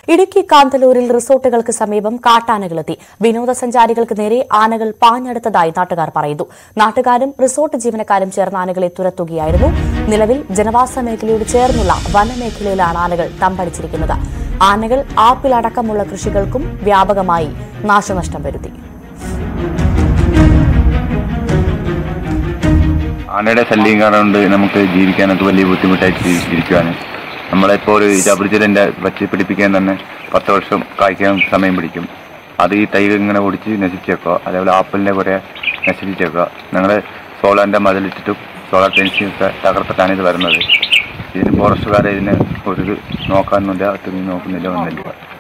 ഇടുക്കി കാന്തല്ലൂരിൽ റിസോർട്ടുകൾക്ക് സമീപം കാട്ടാനകളെത്തി വിനോദസഞ്ചാരികൾക്ക് നേരെ ആനകൾ പാഞ്ഞെടുത്തതായി നാട്ടുകാർ പറയുന്നു നാട്ടുകാരും റിസോർട്ട് ജീവനക്കാരും ചേർന്ന് ആനകളെ തുരത്തുകയായിരുന്നു നിലവിൽ ജനവാസ മേഖലയോട് ചേർന്നുള്ള വനമേഖലയിലാണ് ആനകൾ തമ്പടിച്ചിരിക്കുന്നത് ആനകൾ ആപ്പിൾ അടക്കമുള്ള കൃഷികൾക്കും വ്യാപകമായി നാശനഷ്ടം വരുത്തി ആനയുടെ ശല്യം കാരണം കൊണ്ട് നമുക്ക് ജീവിക്കാനൊക്കെ വലിയ ബുദ്ധിമുട്ടായിട്ട് ഇരിക്കുവാണ് നമ്മളിപ്പോൾ ഒരു ജബർജലിൻ്റെ വച്ച് പിടിപ്പിക്കാൻ തന്നെ പത്ത് വർഷം കായ്ക്കാൻ സമയം പിടിക്കും അത് ഈ തൈ ഇങ്ങനെ ഓടിച്ച് നശിച്ചേക്കുക അതേപോലെ ആപ്പിളിൻ്റെ കുറേ നശിപ്പിച്ചേക്കുക ഞങ്ങൾ സോളാറിൻ്റെ മതിലിട്ടിട്ടും സോളാർ ഫെൻസിങ് ഒക്കെ തകർത്തിട്ടാണ് ഇത് വരുന്നത് ഇതിന് ഫോറസ്റ്റുകാരെ ഇതിന് ഒരു ഇത് നോക്കാനൊന്നുമില്ല തുണി നോക്കുന്നില്ല ഒന്നുമില്ല